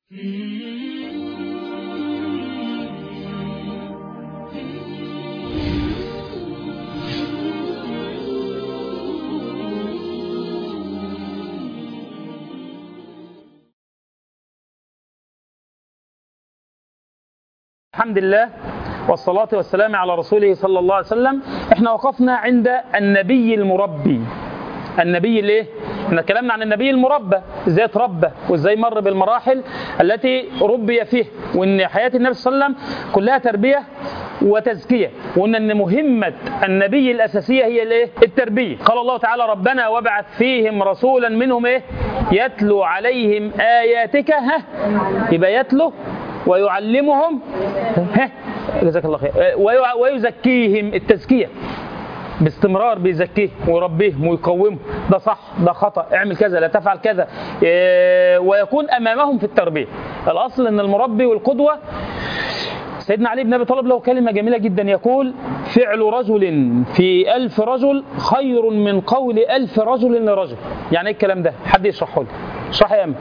الحمد لله والصلاة والسلام على رسوله صلى الله عليه وسلم احنا وقفنا عند النبي المربي النبي الايه احنا اتكلمنا عن النبي المربى ازاي اتربى وازاي مر بالمراحل التي ربي فيه وان حياة النبي صلى الله عليه وسلم كلها تربية وتزكية وان ان مهمة النبي الاساسية هي الايه التربية قال الله تعالى ربنا وابعث فيهم رسولا منهم ايه يتلو عليهم اياتك ها يبقى يتلو ويعلمهم ها جزاك الله خير ويع- ويزكيهم التزكيه باستمرار بيزكيه ويربيهم ويقومهم ده صح ده خطا اعمل كذا لا تفعل كذا إيه، ويكون امامهم في التربيه الاصل ان المربي والقدوه سيدنا علي بن ابي طالب له كلمه جميله جدا يقول فعل رجل في ألف رجل خير من قول ألف رجل لرجل يعني ايه الكلام ده حد يشرحه لي اشرح يا أمل.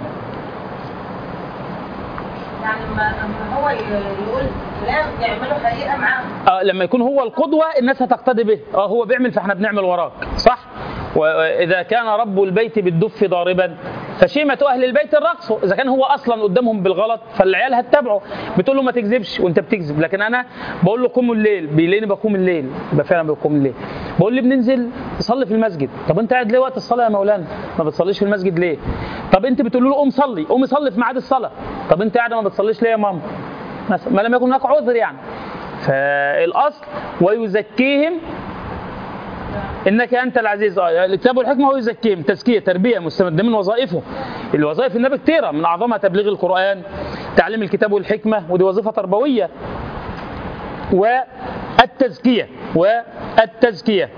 يعني لما لما هو ي- يقول فلان يعملوا حقيقه معاه آه لما يكون هو القدوة الناس هتقتدي به اه هو بيعمل فاحنا بنعمل وراك صح وإذا كان رب البيت بالدف ضاربا فشيمة أهل البيت الرقص إذا كان هو أصلا قدامهم بالغلط فالعيال هتتابعه بتقول له ما تكذبش وأنت بتكذب لكن أنا بقول له قوموا الليل بيلاقيني بقوم الليل يبقى فعلا بقوم الليل بقول لي بننزل نصلي في المسجد طب أنت قاعد ليه وقت الصلاة يا مولانا ما بتصليش في المسجد ليه طب أنت بتقول له قوم صلي قوم صلي في ميعاد الصلاة طب أنت قاعدة ما بتصليش ليه يا ماما مثلا ما لم يكن هناك عذر يعني فالاصل ويزكيهم انك انت العزيز اه الكتاب والحكمه هو يزكيهم تزكيه تربيه مستمده من وظائفه الوظائف النبي كتيره من اعظمها تبليغ القران تعليم الكتاب والحكمه ودي وظيفه تربويه والتزكيه والتزكيه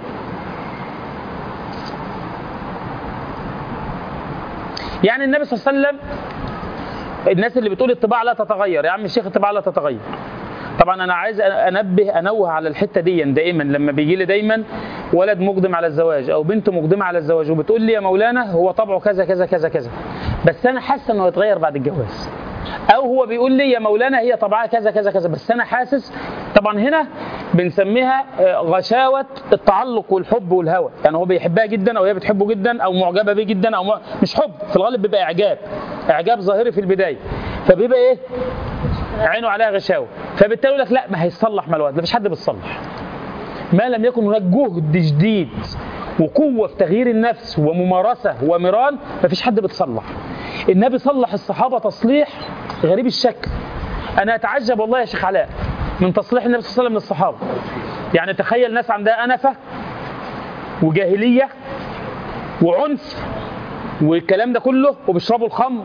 يعني النبي صلى الله عليه وسلم الناس اللي بتقول الطباع لا تتغير يا عم الشيخ الطباع لا تتغير طبعا انا عايز انبه انوه على الحته دي دائما لما بيجي لي دايما ولد مقدم على الزواج او بنت مقدمه على الزواج وبتقول لي يا مولانا هو طبعه كذا كذا كذا كذا بس انا حاسه انه يتغير بعد الجواز او هو بيقول لي يا مولانا هي طبعها كذا كذا كذا بس انا حاسس طبعا هنا بنسميها آه، غشاوه التعلق والحب والهوى يعني هو بيحبها جدا او هي بتحبه جدا او معجبه بيه جدا او مع... مش حب في الغالب بيبقى اعجاب اعجاب ظاهري في البدايه فبيبقى ايه عينه عليها غشاوه فبالتالي يقول لك لا ما هيصلح مع الوقت مفيش حد بيتصلح ما لم يكن هناك جهد جديد وقوة في تغيير النفس وممارسة ومران مفيش حد بيتصلح النبي صلح الصحابة تصليح غريب الشكل أنا أتعجب والله يا شيخ علاء من تصليح النبي صلى الله عليه وسلم للصحابة يعني تخيل ناس عندها أنفة وجاهلية وعنف والكلام ده كله وبيشربوا الخمر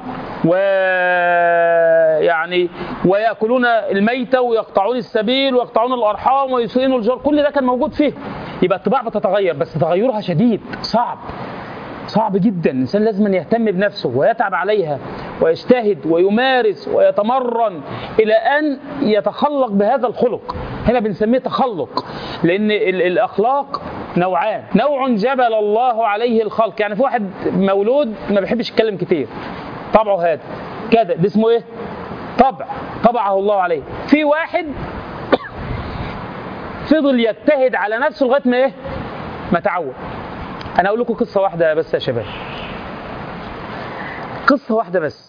ويعني وياكلون الميتة ويقطعون السبيل ويقطعون الارحام ويسيئون الجار كل ده كان موجود فيه يبقى الطباع بتتغير بس تغيرها شديد صعب صعب جدا الانسان لازم أن يهتم بنفسه ويتعب عليها ويجتهد ويمارس ويتمرن الى ان يتخلق بهذا الخلق هنا بنسميه تخلق لان ال- الاخلاق نوعان نوع جبل الله عليه الخلق يعني في واحد مولود ما بيحبش يتكلم كتير طبعه هذا كده ده اسمه ايه طبع طبعه الله عليه في واحد فضل يجتهد على نفسه لغايه ما ايه ما تعود انا اقول لكم قصه واحده بس يا شباب قصه واحده بس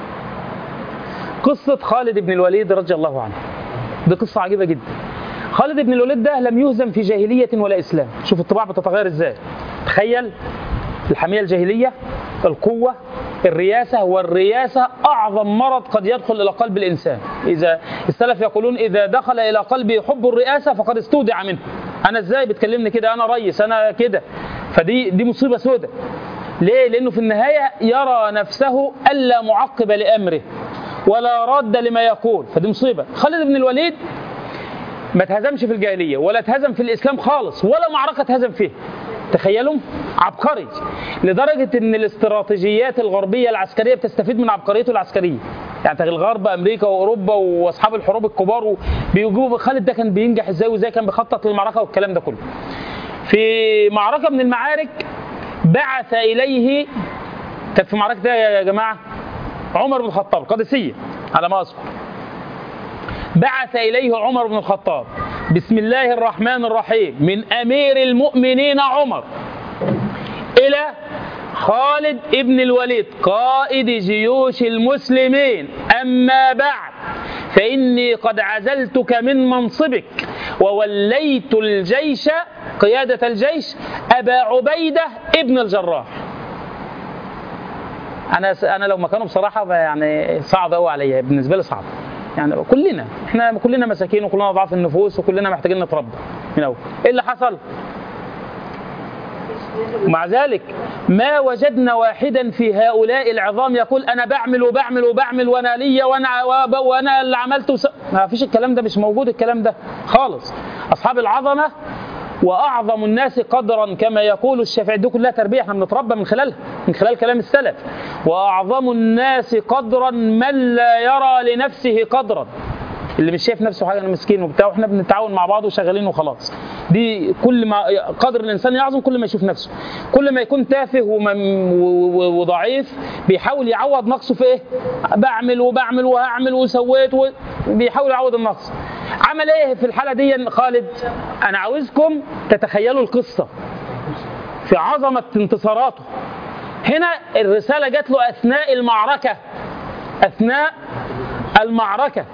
قصه خالد بن الوليد رضي الله عنه دي قصه عجيبه جدا خالد بن الوليد ده لم يهزم في جاهليه ولا اسلام شوف الطباع بتتغير ازاي تخيل الحميه الجاهليه القوه الرياسه والرياسه اعظم مرض قد يدخل الى قلب الانسان اذا السلف يقولون اذا دخل الى قلبه حب الرئاسه فقد استودع منه انا ازاي بتكلمني كده انا ريس انا كده فدي دي مصيبه سوداء ليه لانه في النهايه يرى نفسه الا معقب لامره ولا راد لما يقول فدي مصيبه خالد بن الوليد ما اتهزمش في الجاهليه ولا اتهزم في الاسلام خالص ولا معركه اتهزم فيها تخيلوا عبقري لدرجه ان الاستراتيجيات الغربيه العسكريه بتستفيد من عبقريته العسكريه يعني تخيل الغرب امريكا واوروبا واصحاب الحروب الكبار بيجيبوا خالد ده كان بينجح ازاي وازاي كان بيخطط للمعركه والكلام ده كله في معركه من المعارك بعث اليه كانت في معركه ده يا جماعه عمر بن الخطاب القادسية على ما أذكر بعث إليه عمر بن الخطاب بسم الله الرحمن الرحيم من أمير المؤمنين عمر إلى خالد ابن الوليد قائد جيوش المسلمين أما بعد فإني قد عزلتك من منصبك ووليت الجيش قيادة الجيش أبا عبيدة ابن الجراح أنا أنا لو مكانه بصراحة يعني صعب قوي عليا بالنسبة لي صعب يعني كلنا احنا كلنا مساكين وكلنا ضعاف النفوس وكلنا محتاجين نتربى من اول ايه اللي حصل ومع ذلك ما وجدنا واحدا في هؤلاء العظام يقول انا بعمل وبعمل وبعمل وانا ليا وانا وانا اللي عملت وس... ما فيش الكلام ده مش موجود الكلام ده خالص اصحاب العظمه واعظم الناس قدرا كما يقول الشافعي دي كلها تربيه احنا بنتربى من خلالها من خلال كلام السلف واعظم الناس قدرا من لا يرى لنفسه قدرا اللي مش شايف نفسه حاجه انا مسكين وبتاع واحنا بنتعاون مع بعض وشغالين وخلاص دي كل ما قدر الانسان يعظم كل ما يشوف نفسه كل ما يكون تافه وضعيف بيحاول يعوض نقصه في ايه بعمل وبعمل وهعمل وسويت بيحاول يعوض النقص عمل ايه في الحاله دي خالد انا عاوزكم تتخيلوا القصه في عظمه انتصاراته هنا الرساله جات له اثناء المعركه اثناء المعركه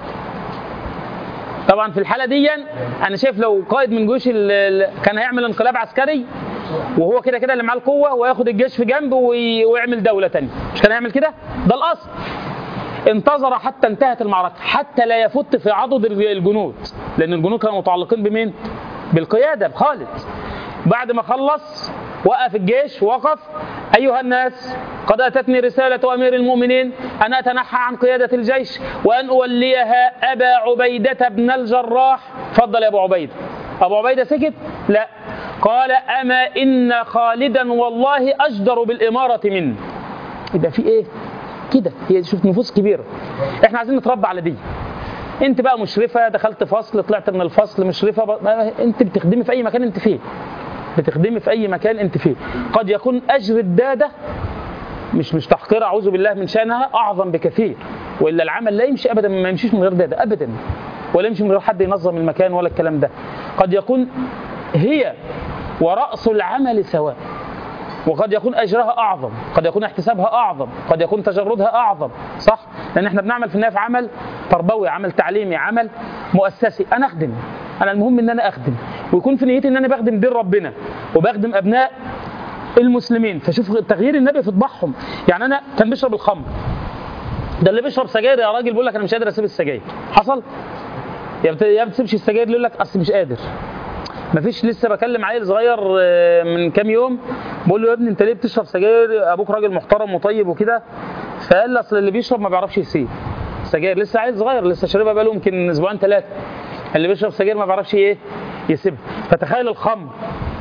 طبعا في الحاله دي انا شايف لو قائد من جيوش كان هيعمل انقلاب عسكري وهو كده كده اللي معاه القوه وياخد الجيش في جنب ويعمل دوله ثانيه مش كان هيعمل كده ده الاصل انتظر حتى انتهت المعركه حتى لا يفت في عضد الجنود لان الجنود كانوا متعلقين بمين بالقياده بخالد بعد ما خلص وقف الجيش وقف أيها الناس قد أتتني رسالة أمير المؤمنين أن أتنحى عن قيادة الجيش وأن أوليها أبا عبيدة بن الجراح فضل يا أبو عبيدة أبو عبيدة سكت لا قال أما إن خالدا والله أجدر بالإمارة منه يبقى في إيه كده هي شوف نفوس كبيرة إحنا عايزين نتربى على دي انت بقى مشرفه دخلت فصل طلعت من الفصل مشرفه بقى. انت بتخدمي في اي مكان انت فيه بتخدمي في اي مكان انت فيه قد يكون اجر الداده مش مش تحقير اعوذ بالله من شانها اعظم بكثير والا العمل لا يمشي ابدا ما يمشيش من غير داده ابدا ولا يمشي من غير حد ينظم المكان ولا الكلام ده قد يكون هي وراس العمل سواء وقد يكون اجرها اعظم قد يكون احتسابها اعظم قد يكون تجردها اعظم صح لان احنا بنعمل في النهايه في عمل تربوي عمل تعليمي عمل مؤسسي انا اخدم انا المهم ان انا اخدم ويكون في نيتي ان انا بخدم دين ربنا وبخدم ابناء المسلمين فشوف تغيير النبي في طباعهم يعني انا كان بيشرب الخمر ده اللي بيشرب سجاير يا راجل بيقول لك انا مش قادر اسيب السجاير حصل يا بت... يا بتسيبش السجاير يقول لك اصل مش قادر مفيش لسه بكلم عيل صغير من كام يوم بقول له يا ابني انت ليه بتشرب سجاير ابوك راجل محترم وطيب وكده فقال لي اصل اللي بيشرب ما بيعرفش يسيب سجاير لسه عيل صغير لسه شاربها بقاله يمكن اسبوعين ثلاثه اللي بيشرب سجاير ما بيعرفش ايه يسيبها فتخيل الخمر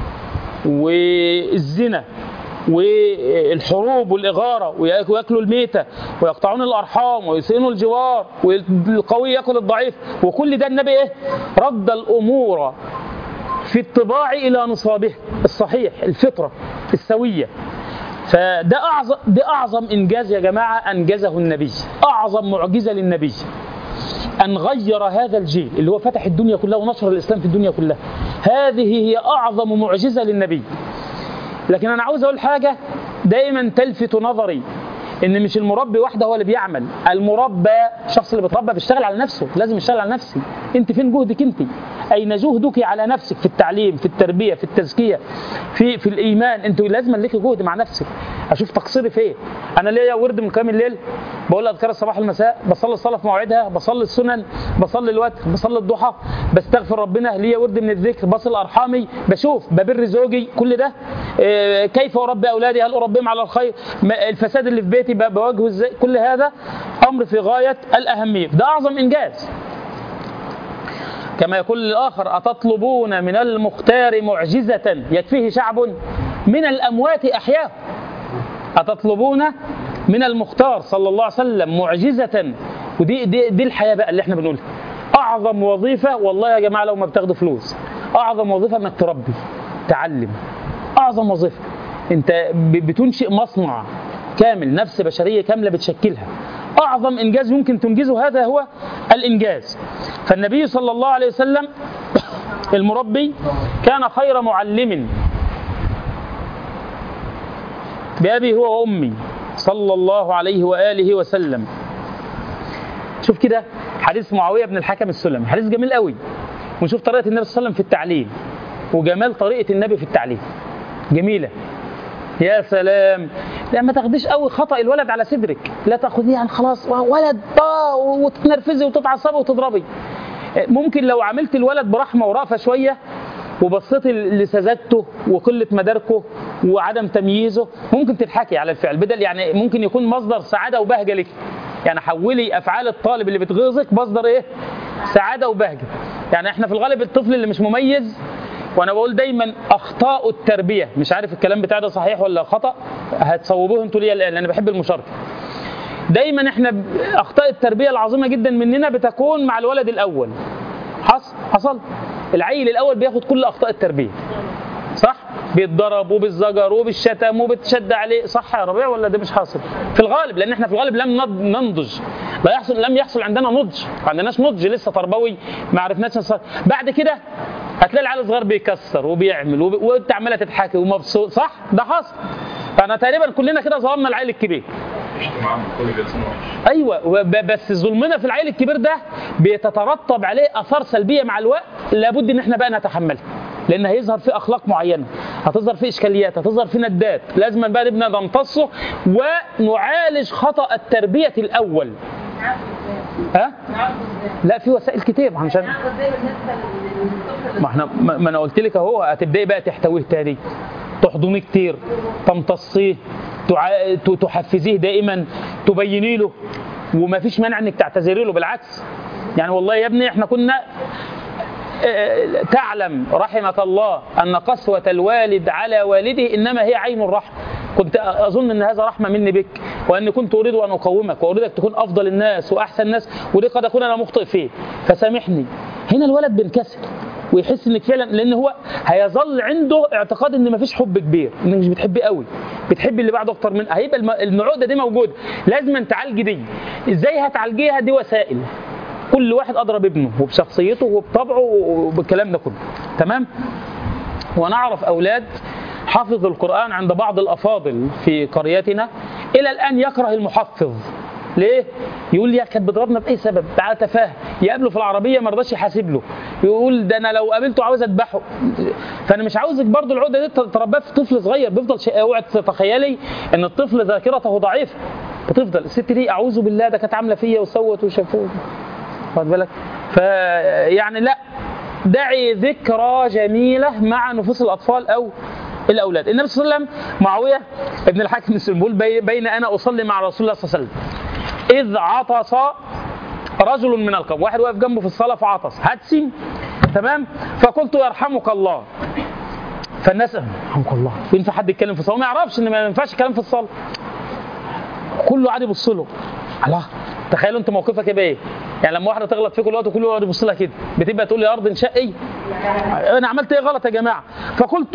والزنا والحروب والإغارة ويأكلوا الميتة ويقطعون الأرحام ويسئنوا الجوار والقوي يأكل الضعيف وكل ده النبي إيه؟ رد الأمور في الطباع إلى نصابه الصحيح الفطرة السوية فده أعظم ده أعظم إنجاز يا جماعة أنجزه النبي أعظم معجزة للنبي أن غير هذا الجيل اللي هو فتح الدنيا كلها ونشر الإسلام في الدنيا كلها هذه هي أعظم معجزة للنبي لكن أنا عاوز أقول حاجة دائما تلفت نظري ان مش المربي وحده هو اللي بيعمل المربى الشخص اللي بيتربى بيشتغل على نفسه لازم يشتغل على نفسه انت فين جهدك انت اين جهدك على نفسك في التعليم في التربيه في التزكيه في في الايمان انت لازم لك جهد مع نفسك اشوف تقصيري فين انا ليا ورد من قيام الليل بقول اذكار الصباح والمساء بصلي الصلاه في مواعيدها بصلي السنن بصلي الوتر بصلي الضحى بستغفر ربنا ليا ورد من الذكر بصل ارحامي بشوف ببر زوجي كل ده إيه كيف اربي اولادي هل اربيهم على الخير الفساد اللي في بيتي بواجهه ازاي كل هذا امر في غايه الاهميه ده اعظم انجاز كما يقول الآخر أتطلبون من المختار معجزة يكفيه شعب من الأموات أحياه أتطلبون من المختار صلى الله عليه وسلم معجزة ودي دي, دي الحياة بقى اللي احنا بنقولها أعظم وظيفة والله يا جماعة لو ما بتاخدوا فلوس أعظم وظيفة إنك تربي تعلم أعظم وظيفة أنت بتنشئ مصنع كامل نفس بشرية كاملة بتشكلها اعظم انجاز يمكن تنجزه هذا هو الانجاز فالنبي صلى الله عليه وسلم المربي كان خير معلم بأبي هو وأمي صلى الله عليه وآله وسلم شوف كده حديث معاوية بن الحكم السلمي حديث جميل قوي ونشوف طريقة النبي صلى الله عليه وسلم في التعليم وجمال طريقة النبي في التعليم جميلة يا سلام لا ما تاخديش قوي خطأ الولد على صدرك لا تاخديه يعني خلاص ولد آه وتتنرفزي وتتعصبي وتضربي ممكن لو عملت الولد برحمة ورأفة شوية وبصيت لسذاجته وقلة مداركه وعدم تمييزه ممكن تضحكي على الفعل بدل يعني ممكن يكون مصدر سعادة وبهجة لك يعني حولي أفعال الطالب اللي بتغيظك مصدر إيه؟ سعادة وبهجة يعني إحنا في الغالب الطفل اللي مش مميز وانا بقول دايما اخطاء التربيه مش عارف الكلام بتاعي ده صحيح ولا خطا هتصوبوه انتوا ليا الان لان بحب المشاركه دايما احنا ب- اخطاء التربيه العظيمه جدا مننا بتكون مع الولد الاول حصل حصل العيل الاول بياخد كل اخطاء التربيه صح بيتضرب وبالزجر وبالشتم وبتشد عليه صح يا ربيع ولا ده مش حاصل في الغالب لان احنا في الغالب لم نض- ننضج لا يحصل لم يحصل عندنا نضج ما عندناش نضج لسه تربوي ما عرفناش نص- بعد كده هتلاقي العيال الصغير بيكسر وبيعمل وب... وانت عماله تضحكي ومبسوط صح ده حصل فانا تقريبا كلنا كده ظلمنا العيل الكبير عشت معاهم كل بيرسموا وحش ايوه وب- بس ظلمنا في العيل الكبير ده بيتترتب عليه اثار سلبيه مع الوقت لابد ان احنا بقى نتحملها لان هيظهر فيه اخلاق معينه هتظهر فيه اشكاليات هتظهر فيه ندات لازم بقى نبدا نمتصه ونعالج خطا التربيه الاول نعرف ازاي ها نعرف ازاي لا في وسائل كتير عشان نعرف ازاي بالنسبه للطفل ما احنا ما ما انا قلت لك اهو هتبداي بقى تحتويه تاني تحضنيه كتير تمتصيه تع- ت- تحفزيه دائما تبيني له وما فيش مانع انك تعتذري له بالعكس يعني والله يا ابني احنا كنا آه، تعلم رحمك الله ان قسوه الوالد على والده انما هي عين الرحمه كنت اظن ان هذا رحمه مني بك واني كنت اريد ان اقومك واريدك تكون افضل الناس واحسن الناس ودي قد اكون انا مخطئ فيه فسامحني هنا الولد بينكسر ويحس انك فعلا لان هو هيظل عنده اعتقاد ان مفيش حب كبير انك مش بتحبي قوي بتحبي اللي بعده اكتر من هيبقى الم- النعوده دي موجوده لازم أن تعالجي دي ازاي هتعالجيها دي وسائل كل واحد ادرى بابنه وبشخصيته وبطبعه وبالكلام ده كله تمام ونعرف اولاد حافظ القران عند بعض الافاضل في قريتنا الى الان يكره المحفظ ليه؟ يقول لي كانت بتضربنا باي سبب؟ تعالى تفاهه يقابله في العربيه ما رضاش يحاسب له يقول ده انا لو قابلته عاوز اذبحه فانا مش عاوزك برضو العقده دي تربيها في طفل صغير بيفضل شيء اوعى تتخيلي ان الطفل ذاكرته ضعيفه بتفضل الست دي اعوذ بالله ده كانت عامله فيا وسوت وشافوه واخد بالك فيعني لا دعي ذكرى جميلة مع نفوس الأطفال أو الأولاد النبي صلى الله عليه وسلم معاوية ابن الحاكم السنبول بي- بين أنا أصلي مع رسول الله صلى الله عليه وسلم إذ عطس رجل من القوم واحد واقف جنبه في الصلاة فعطس هتسي تمام فقلت يرحمك الله فالناس يرحمك الله ينفع حد يتكلم في الصلاة ما يعرفش ان ما ينفعش الكلام في الصلاة كله قاعد يبص له الله تخيلوا انت موقفك يبقى ايه يعني لما واحده تغلط فيك الوقت كله يقعد يبص لها كده بتبقى تقول يا ارض انشقي انا عملت ايه غلط يا جماعه فقلت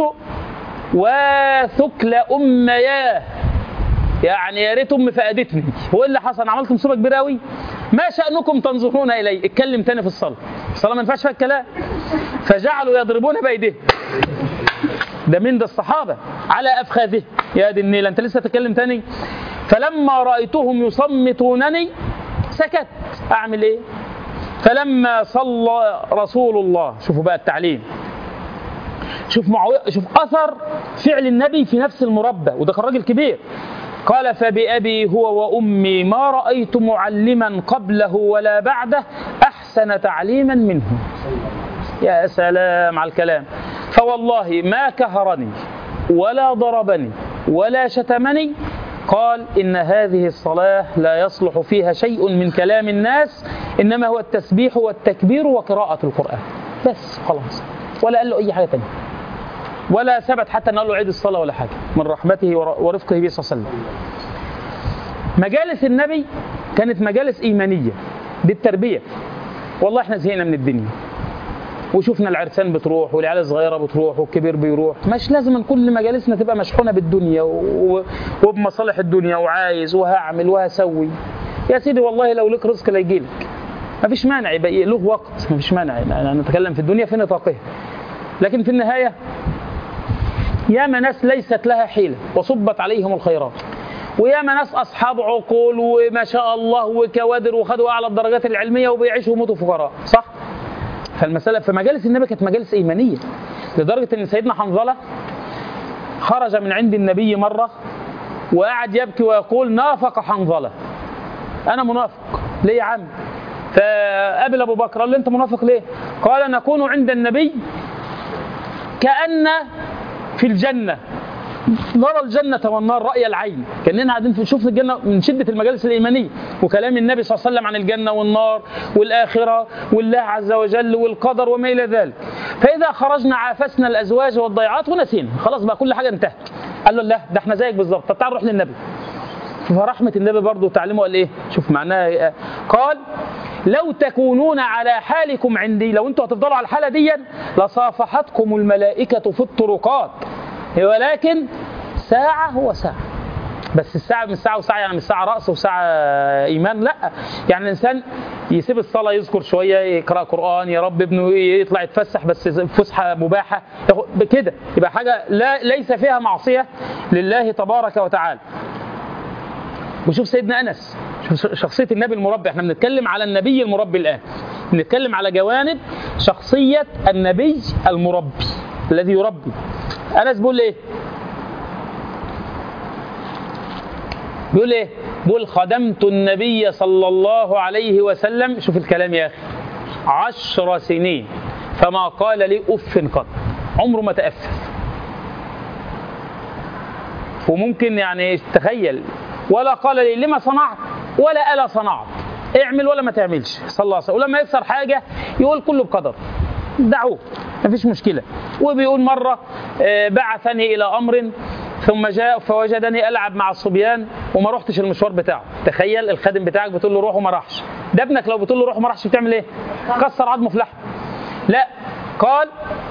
وثكل امياه يعني يا ريت امي فقدتني هو ايه اللي حصل انا عملت مصيبه كبيره قوي ما شانكم تنظرون الي اتكلم تاني في الصلاه الصلاه ما ينفعش فيها الكلام فجعلوا يضربون بايديهم ده من ده الصحابة على أفخاذه يا دي النيل أنت لسه تتكلم تاني فلما رأيتهم يصمتونني سكت أعمل إيه فلما صلى رسول الله شوفوا بقى التعليم شوف معاوية شوف أثر فعل النبي في نفس المربى وده كان راجل كبير قال فبأبي هو وأمي ما رأيت معلما قبله ولا بعده أحسن تعليما منه يا سلام على الكلام فوالله ما كهرني ولا ضربني ولا شتمني قال إن هذه الصلاة لا يصلح فيها شيء من كلام الناس إنما هو التسبيح والتكبير وقراءة القرآن بس خلاص ولا قال له أي حاجة تانية ولا ثبت حتى أن قال له عيد الصلاة ولا حاجة من رحمته ور- ورفقه به صلى الله عليه وسلم مجالس النبي كانت مجالس إيمانية دي التربية والله احنا زهقنا من الدنيا وشفنا العرسان بتروح والعيال الصغيره بتروح والكبير بيروح مش لازم أن كل مجالسنا تبقى مشحونه بالدنيا و- وبمصالح الدنيا وعايز وهعمل وهسوي يا سيدي والله لو لك رزق لا يجيلك ما فيش مانع يبقى له وقت ما فيش مانع أنا نتكلم في الدنيا في نطاقها لكن في النهاية ياما ناس ليست لها حيلة وصبت عليهم الخيرات وياما ناس أصحاب عقول وما شاء الله وكوادر وخدوا أعلى الدرجات العلمية وبيعيشوا ويموتوا فقراء صح؟ فالمسألة في مجالس النبي كانت مجالس إيمانية لدرجة أن سيدنا حنظلة خرج من عند النبي مرة وقعد يبكي ويقول نافق حنظلة أنا منافق ليه يا عم فقابل أبو بكر قال له أنت منافق ليه قال نكون عند النبي كأن في الجنة نرى الجنة والنار رأي العين كأننا قاعدين في شوف الجنة من شدة المجالس الإيمانية وكلام النبي صلى الله عليه وسلم عن الجنة والنار والآخرة والله عز وجل والقدر وما إلى ذلك فإذا خرجنا عافسنا الأزواج والضيعات ونسينا خلاص بقى كل حاجة انتهت قال له لا ده احنا زيك بالظبط طب تعال نروح للنبي فرحمة النبي برضه تعلمه قال ايه شوف معناها قال لو تكونون على حالكم عندي لو انتوا هتفضلوا على الحالة دي لصافحتكم الملائكة في الطرقات ولكن ساعة هو ساعة بس الساعة مش ساعة وساعة يعني مش ساعة رأس وساعة إيمان لا يعني الإنسان يسيب الصلاة يذكر شوية يقرأ قرآن يا رب ابنه يطلع يتفسح بس فسحة مباحة كده يبقى حاجة لا ليس فيها معصية لله تبارك وتعالى وشوف سيدنا أنس شوف شخصية النبي المربي احنا بنتكلم على النبي المربي الآن بنتكلم على جوانب شخصية النبي المربي الذي يربي أنس بيقول إيه بيقول إيه بيقول خدمت النبي صلى الله عليه وسلم شوف الكلام يا أخي عشر سنين فما قال لي أف قط عمره ما تأفف وممكن يعني تخيل ولا قال لي لما صنعت ولا ألا صنعت اعمل ولا ما تعملش صلى الله عليه وسلم ولما يكسر حاجة يقول كله بقدر دعوه ما فيش مشكلة وبيقول مرة بعثني إلى أمر ثم جاء فوجدني ألعب مع الصبيان وما رحتش المشوار بتاعه تخيل الخادم بتاعك بتقول له روح وما راحش ده ابنك لو بتقول له روح وما راحش بتعمل ايه كسر عظمه في لحم لا قال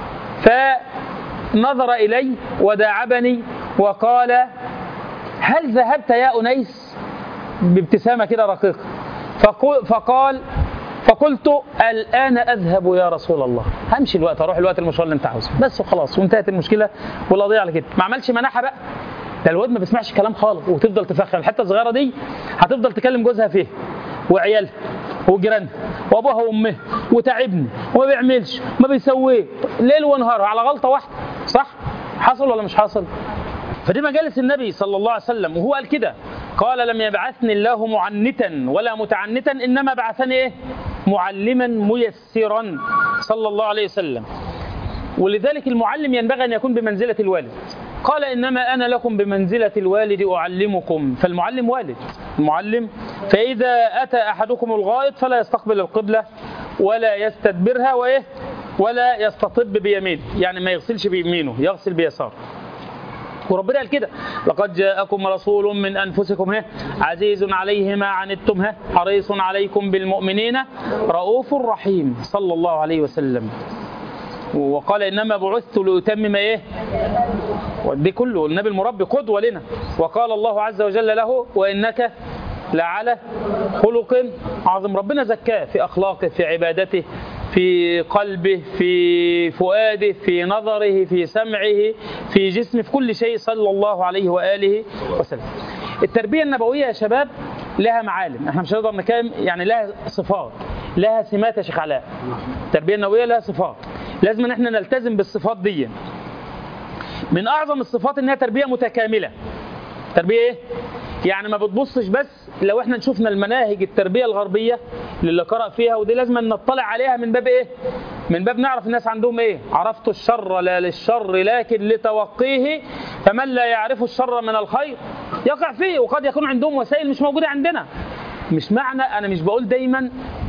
فنظر إلي وداعبني وقال هل ذهبت يا أنيس بابتسامة كده رقيقة فقال فقلت الآن أذهب يا رسول الله همشي الوقت أروح الوقت المشوار اللي أنت عاوزه بس وخلاص وانتهت المشكلة والقضية على كده ما عملش مناحة بقى ده الواد ما بيسمعش كلام خالص وتفضل تفخم الحتة الصغيرة دي هتفضل تكلم جوزها فيه وعيالها وجيرانها وابوها وامها وتعبني وما بيعملش وما بيسويه ليل ونهار على غلطة واحدة صح حصل ولا مش حاصل فدي مجالس النبي صلى الله عليه وسلم وهو قال كده قال لم يبعثني الله معنتا ولا متعنتا انما بعثني ايه معلما ميسرا صلى الله عليه وسلم ولذلك المعلم ينبغي ان يكون بمنزله الوالد قال انما انا لكم بمنزله الوالد اعلمكم فالمعلم والد المعلم فاذا اتى احدكم الغائط فلا يستقبل القبله ولا يستدبرها وايه ولا يستطب بيمينه يعني ما يغسلش بيمينه يغسل بيساره وربنا قال كده لقد جاءكم رسول من انفسكم ها عزيز عليه ما عنتم ها حريص عليكم بالمؤمنين رؤوف رحيم صلى الله عليه وسلم وقال انما بعثت لاتمم ايه ودي كله النبي المربي قدوه لنا وقال الله عز وجل له وانك لعلى خلق عظيم ربنا زكاه في اخلاقه في عبادته في قلبه في فؤاده في نظره في سمعه في جسمه في كل شيء صلى الله عليه وآله وسلم التربية النبوية يا شباب لها معالم احنا مش هنقدر نتكلم يعني لها صفات لها سمات يا شيخ علاء التربية النبوية لها صفات لازم ان احنا نلتزم بالصفات دي من اعظم الصفات انها تربية متكاملة تربية ايه يعني ما بتبصش بس لو احنا شفنا المناهج التربيه الغربيه اللي قرأ فيها ودي لازم نطلع عليها من باب ايه من باب نعرف الناس عندهم ايه عرفت الشر لا للشر لكن لتوقيه فمن لا يعرف الشر من الخير يقع فيه وقد يكون عندهم وسائل مش موجوده عندنا مش معنى انا مش بقول دايما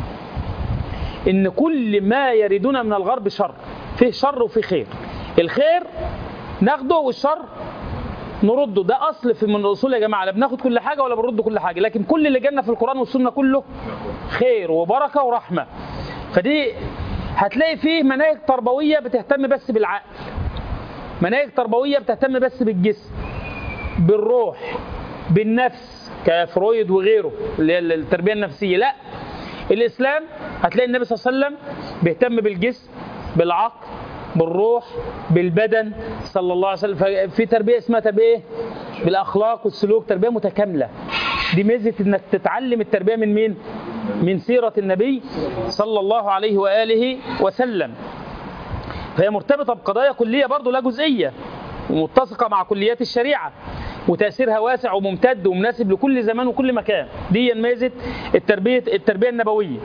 ان كل ما يريدون من الغرب شر فيه شر وفيه خير الخير ناخده والشر نرده ده اصل في من الاصول يا جماعه لا بناخد كل حاجه ولا بنرد كل حاجه لكن كل اللي جالنا في القران والسنه كله خير وبركه ورحمه فدي هتلاقي فيه مناهج تربويه بتهتم بس بالعقل مناهج تربويه بتهتم بس بالجسم بالروح بالنفس كفرويد وغيره اللي هي التربيه النفسيه لا الاسلام هتلاقي النبي صلى الله عليه وسلم بيهتم بالجسم بالعقل بالروح بالبدن صلى الله عليه وسلم في تربيه اسمها تربيه إيه؟ بالاخلاق والسلوك تربيه متكامله دي ميزه انك تتعلم التربيه من مين من سيره النبي صلى الله عليه واله وسلم فهي مرتبطه بقضايا كليه برضه لا جزئيه ومتسقه مع كليات الشريعه وتاثيرها واسع وممتد ومناسب لكل زمان وكل مكان دي ميزه التربيه التربيه النبويه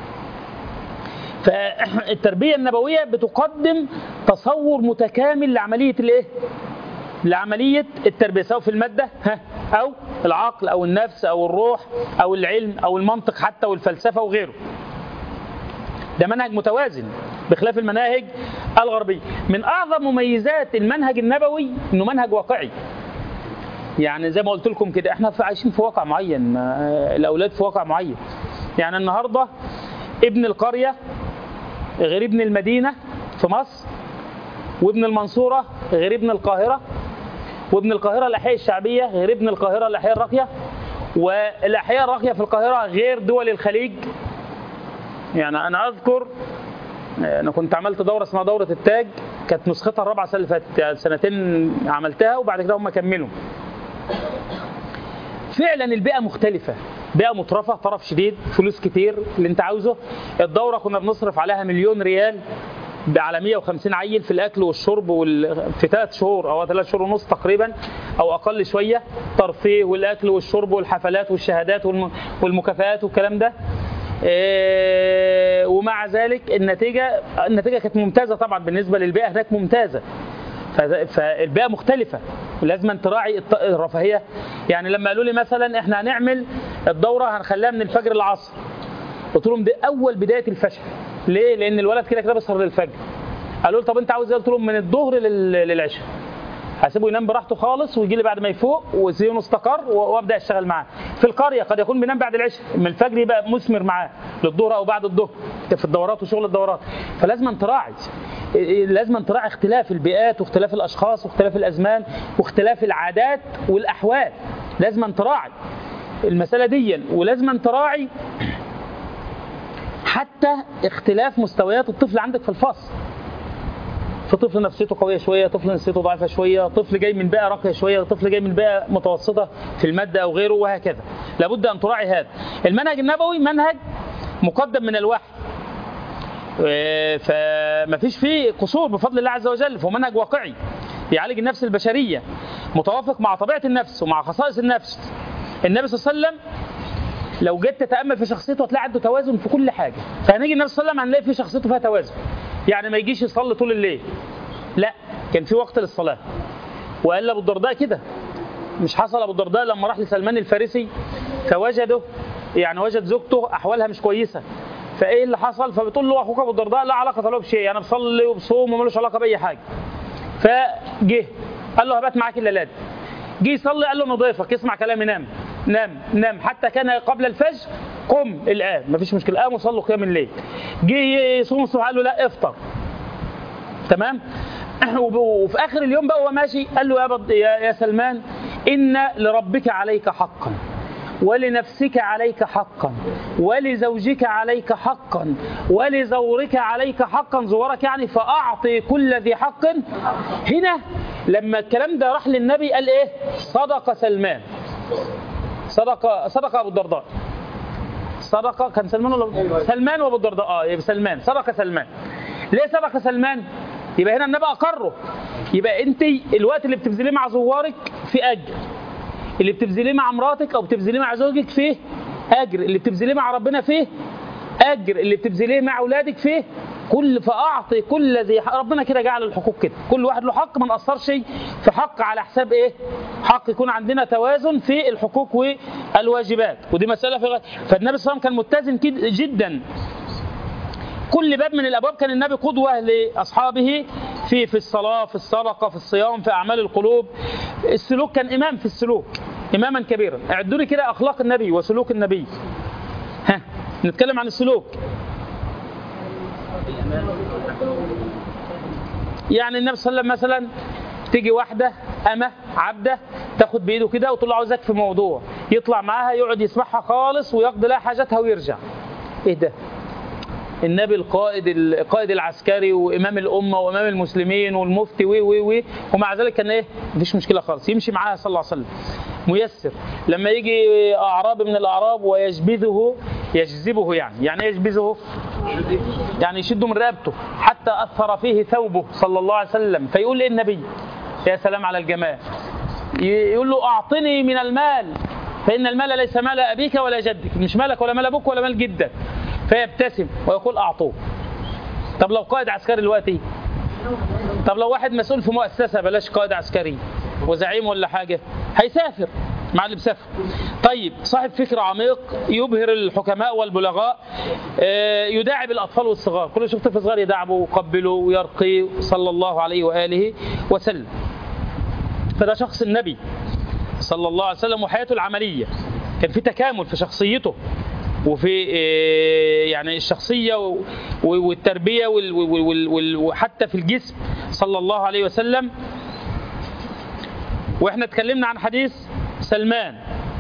فالتربيه النبويه بتقدم تصور متكامل لعمليه الايه لعمليه التربيه سواء في الماده ها او العقل او النفس او الروح او العلم او المنطق حتى والفلسفه وغيره ده منهج متوازن بخلاف المناهج الغربيه من اعظم مميزات المنهج النبوي انه منهج واقعي يعني زي ما قلت لكم كده احنا عايشين في واقع معين الاولاد في واقع معين يعني النهارده ابن القريه غير ابن المدينه في مصر وابن المنصوره غير ابن القاهره وابن القاهره الاحياء الشعبيه غير ابن القاهره الاحياء الراقيه والاحياء الراقيه في القاهره غير دول الخليج يعني انا اذكر انا كنت عملت دوره اسمها دوره التاج كانت نسختها الرابعه السنه اللي فاتت يعني سنتين عملتها وبعد كده هم كملوا فعلا البيئه مختلفه بيئه مترفه طرف شديد فلوس كتير اللي انت عاوزه الدوره كنا بنصرف عليها مليون ريال على 150 عيل في الاكل والشرب وال... في ثلاث شهور او ثلاث شهور ونص تقريبا او اقل شويه ترفيه والاكل والشرب والحفلات والشهادات والم... والمكافآت والكلام ده إيه ومع ذلك النتيجه النتيجه كانت ممتازه طبعا بالنسبه للبيئه هناك ممتازه فالبيئه مختلفه ولازم تراعي الرفاهيه يعني لما قالوا لي مثلا احنا هنعمل الدوره هنخليها من الفجر للعصر قلت لهم دي اول بدايه الفشل ليه؟ لان الولد كده كده بيسهر للفجر قالوا لي طب انت عاوز ايه؟ قلت لهم من الظهر للعشاء هسيبه ينام براحته خالص ويجي لي بعد ما يفوق وسيونه استقر وابدا اشتغل معاه في القريه قد يكون بينام بعد العشاء من الفجر يبقى مثمر معاه للظهر او بعد الظهر في الدورات وشغل الدورات فلازم تراعي لازم تراعي اختلاف البيئات واختلاف الاشخاص واختلاف الازمان واختلاف العادات والاحوال لازم تراعي المساله دي ولازم تراعي حتى اختلاف مستويات الطفل عندك في الفصل في طفل نفسيته قويه شويه طفل نفسيته ضعيفه شويه طفل جاي من بيئه راقيه شويه طفل جاي من بيئه متوسطه في الماده او غيره وهكذا لابد ان تراعي هذا المنهج النبوي منهج مقدم من الوحي فما فيش فيه قصور بفضل الله عز وجل فهو منهج واقعي بيعالج النفس البشريه متوافق مع طبيعه النفس ومع خصائص النفس النبي صلى الله عليه وسلم لو جيت تتامل في شخصيته هتلاقي عنده توازن في كل حاجه فهنيجي النبي صلى الله عليه وسلم هنلاقي في شخصيته فيها توازن يعني ما يجيش يصلي طول الليل لا كان في وقت للصلاه وقال ابو الدرداء كده مش حصل ابو الدرداء لما راح لسلمان الفارسي فوجده يعني وجد زوجته احوالها مش كويسه فايه اللي حصل فبتقول له اخوك ابو الدرداء لا علاقه له بشيء انا بصلي وبصوم وملوش علاقه باي حاجه فجه قال له هبات معاك الليله دي جه يصلي قال له انا ضيفك اسمع كلامي نام نام نام حتى كان قبل الفجر قم الان مفيش مشكله قام وصلوا قيام الليل جه يصوم الصبح قال له لا افطر تمام وفي اخر اليوم بقى وهو ماشي قال له يا, بض... يا يا سلمان ان لربك عليك حقا ولنفسك عليك حقا ولزوجك عليك حقا ولزورك عليك حقا زورك يعني فأعطي كل ذي حق هنا لما الكلام ده راح للنبي قال ايه صدق سلمان صدق صدق ابو الدرداء صدق كان سلمان ولا سلمان وابو الدرداء اه يبقى سلمان صدق سلمان ليه صدق سلمان يبقى هنا النبي اقره يبقى انت الوقت اللي بتبذليه مع زوارك في اجر اللي بتبذليه مع مراتك او بتبذليه مع زوجك فيه اجر اللي بتبذليه مع ربنا فيه اجر اللي بتبذليه مع اولادك فيه كل فاعطي كل ذي حق ربنا كده جعل الحقوق كده كل واحد له حق ما نقصرش في حق على حساب ايه حق يكون عندنا توازن في الحقوق والواجبات ودي مساله في غير فالنبي صلى الله عليه وسلم كان متزن كده جدا كل باب من الابواب كان النبي قدوه لاصحابه في في الصلاه في الصدقه في الصيام في اعمال القلوب السلوك كان امام في السلوك اماما كبيرا اعدوا لي كده اخلاق النبي وسلوك النبي ها نتكلم عن السلوك يعني النبي صلى الله عليه وسلم مثلا تيجي واحده امه عبده تاخد بايده كده وتقول له عاوزك في موضوع يطلع معاها يقعد يسمعها خالص ويقضي لها حاجتها ويرجع ايه ده النبي القائد القائد العسكري وامام الامه وامام المسلمين والمفتي و و و ومع ذلك كان ايه مفيش مشكله خالص يمشي معاها صلى الله عليه وسلم ميسر لما يجي اعراب من الاعراب ويجبذه يجذبه يعني يعني ايه يجبذه يعني يشده من رقبته حتى اثر فيه ثوبه صلى الله عليه وسلم فيقول ايه النبي يا سلام على الجمال يقول له اعطني من المال فان المال ليس مال ابيك ولا جدك مش مالك ولا مال ابوك ولا مال جدك فيبتسم ويقول اعطوه طب لو قائد عسكري دلوقتي طب لو واحد مسؤول في مؤسسه بلاش قائد عسكري وزعيم ولا حاجه هيسافر مع اللي بسافر طيب صاحب فكر عميق يبهر الحكماء والبلغاء آه، يداعب الاطفال والصغار كل شوف طفل صغير يداعبه ويقبله ويرقيه صلى الله عليه واله وسلم فده شخص النبي صلى الله عليه وسلم وحياته العمليه كان في تكامل في شخصيته وفي آه، يعني الشخصيه و- و- والتربيه وال- وال- وال- وال- وحتى في الجسم صلى الله عليه وسلم واحنا اتكلمنا عن حديث سلمان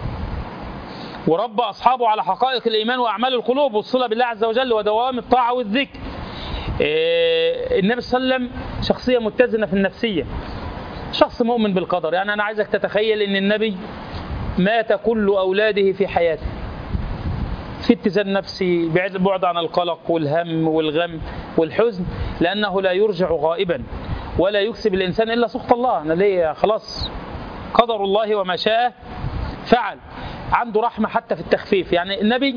وربى اصحابه على حقائق الايمان واعمال القلوب والصله بالله عز وجل ودوام الطاعه والذكر آه، النبي صلى الله عليه وسلم شخصيه متزنه في النفسيه شخص مؤمن بالقدر يعني انا عايزك تتخيل ان النبي مات كل اولاده في حياته في اتزان نفسي بعد بعد عن القلق والهم والغم والحزن لأنه لا يرجع غائبا ولا يكسب الإنسان إلا سخط الله أنا ليه خلاص قدر الله وما شاء فعل عنده رحمة حتى في التخفيف يعني النبي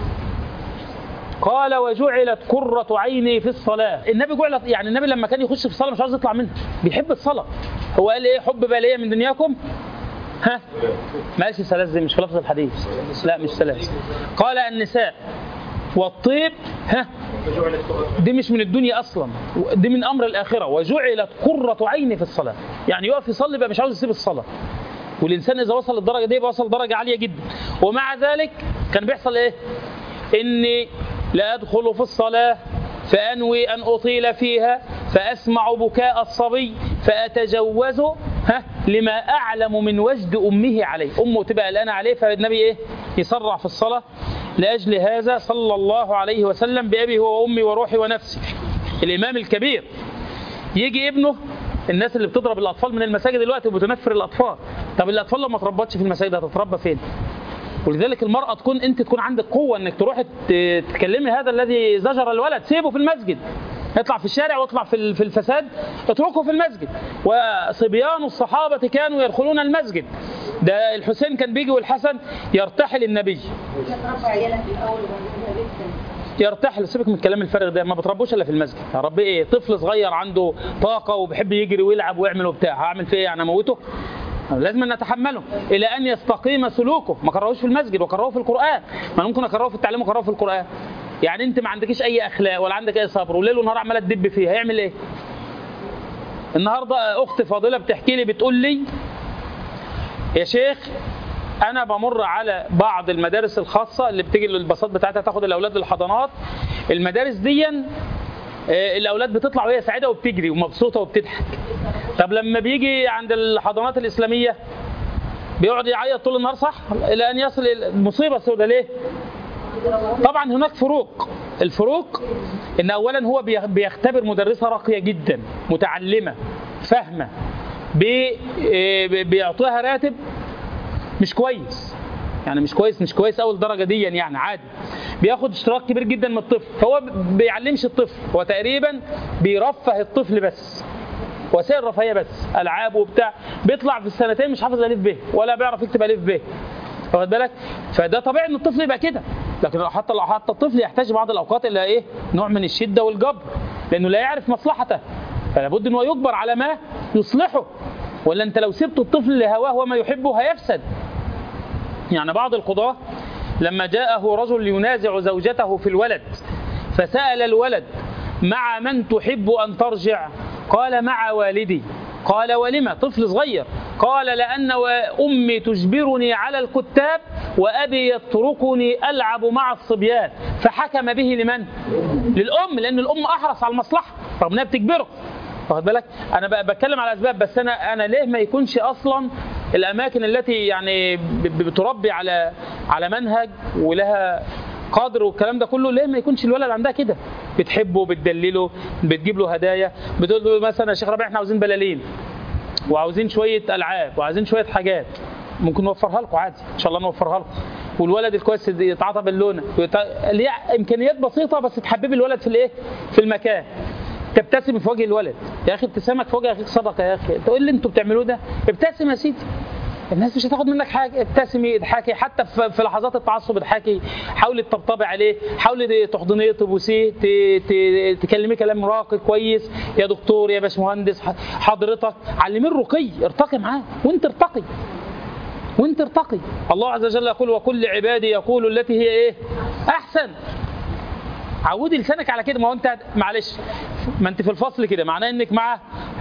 قال وجعلت قرة عيني في الصلاة النبي جعلت يعني النبي لما كان يخش في الصلاة مش عاوز يطلع منها بيحب الصلاة هو قال ايه حب بالية من دنياكم ها ما قالش سلاسل مش في لفظ الحديث لا مش سلاسل قال النساء والطيب ها دي مش من الدنيا اصلا دي من امر الاخره وجعلت قره عيني في الصلاه يعني يقف يصلي بقى مش عاوز يسيب الصلاه والانسان اذا وصل للدرجه دي يبقى وصل درجه عاليه جدا ومع ذلك كان بيحصل ايه اني لا ادخل في الصلاه فانوي ان اطيل فيها فاسمع بكاء الصبي فاتجوز ها لما اعلم من وجد امه عليه امه تبقى قلقانه عليه فالنبي ايه يسرع في الصلاه لاجل هذا صلى الله عليه وسلم بابي هو وامي وروحي ونفسي الامام الكبير يجي ابنه الناس اللي بتضرب الاطفال من المساجد دلوقتي وبتنفر الاطفال طب الاطفال لو ما تربتش في المساجد هتتربى فين ولذلك المرأة تكون أنت تكون عندك قوة أنك تروح ت- تكلمي هذا الذي زجر الولد سيبه في المسجد يطلع في الشارع واطلع في ال- في الفساد اتركه في المسجد وصبيان الصحابة كانوا يدخلون المسجد ده الحسين كان بيجي والحسن يرتحل النبي تربى عيالك الاول وبعدين لسه يرتحل سيبك من الكلام الفارغ ده ما بتربوش الا في المسجد يا رب ايه طفل صغير عنده طاقه وبيحب يجري ويلعب ويعمل وبتاع هعمل فيه ايه يعني اموته لازم أن نتحمله الى ان يستقيم سلوكه ما كرهوش في المسجد وكرهه في القران ما ممكن اكرهه في التعليم وكرهه في القران يعني انت ما عندكيش اي اخلاق ولا عندك اي صبر وليل ونهار عماله تدب فيه هيعمل ايه النهارده اخت فاضله بتحكي لي بتقول لي يا شيخ انا بمر على بعض المدارس الخاصه اللي بتيجي الباصات بتاعتها تاخد الاولاد للحضانات المدارس دي آه، الاولاد بتطلع وهي سعيده وبتجري ومبسوطه وبتضحك طب لما بيجي عند الحضانات الاسلاميه بيقعد يعيط طول النهار صح الى ان يصل إلى- المصيبه السوداء ليه طبعا هناك فروق الفروق ان اولا هو بي- بيختبر مدرسه راقيه جدا متعلمه فاهمه بي- آه، بيعطيها راتب مش كويس يعني مش كويس مش كويس اول درجه دي يعني عادي بياخد اشتراك كبير جدا من الطفل فهو ب- بيعلمش الطفل هو تقريبا بيرفه الطفل بس وسائل رفاهيه بس العاب وبتاع بيطلع في السنتين مش حافظ الف ب ولا بيعرف يكتب الف ب واخد بالك فده طبيعي ان الطفل يبقى كده لكن لو حتى لو حتى الطفل يحتاج بعض الاوقات الى ايه نوع من الشده والجبر لانه لا يعرف مصلحته فلا بد انه يجبر على ما يصلحه ولا انت لو سبت الطفل لهواه وما يحبه هيفسد يعني بعض القضاة لما جاءه رجل ينازع زوجته في الولد فسأل الولد مع من تحب أن ترجع قال مع والدي قال ولم طفل صغير قال لأن أمي تجبرني على الكتاب وأبي يتركني ألعب مع الصبيان فحكم به لمن؟ للأم لأن الأم أحرص على المصلحة رغم أنها بتجبره واخد بالك انا بقى بتكلم على اسباب بس انا انا ليه ما يكونش اصلا الاماكن التي يعني ب- ب- بتربي على على منهج ولها قادر والكلام ده كله ليه ما يكونش الولد عندها كده بتحبه بتدلله بتجيب له هدايا بتقول له مثلا يا شيخ ربيع احنا عاوزين بلالين وعاوزين شويه العاب وعاوزين شويه حاجات ممكن نوفرها لكم عادي ان شاء الله نوفرها لكم والولد الكويس يتعاطى بالونه ويت- اللي هي امكانيات بسيطه بس تحبب الولد في الايه في المكان تبتسم في وجه الولد يا اخي ابتسامك في وجه اخيك صدقه يا اخي انت ايه اللي انتوا بتعملوه ده ابتسم يا سيدي الناس مش هتاخد منك حاجه ابتسمي اضحكي حتى في في لحظات التعصب اضحكي حاولي تطبطبي عليه حاولي تحضنيه تبوسيه ت- ت- تكلميه كلام راقي كويس يا دكتور يا باشمهندس ح- حضرتك علميه الرقي ارتقي معاه وانت ارتقي وانت ارتقي الله عز وجل يقول وكل عبادي يقول التي هي ايه احسن عودي لسانك على كده ما هو انت معلش ما انت في الفصل كده معناه انك مع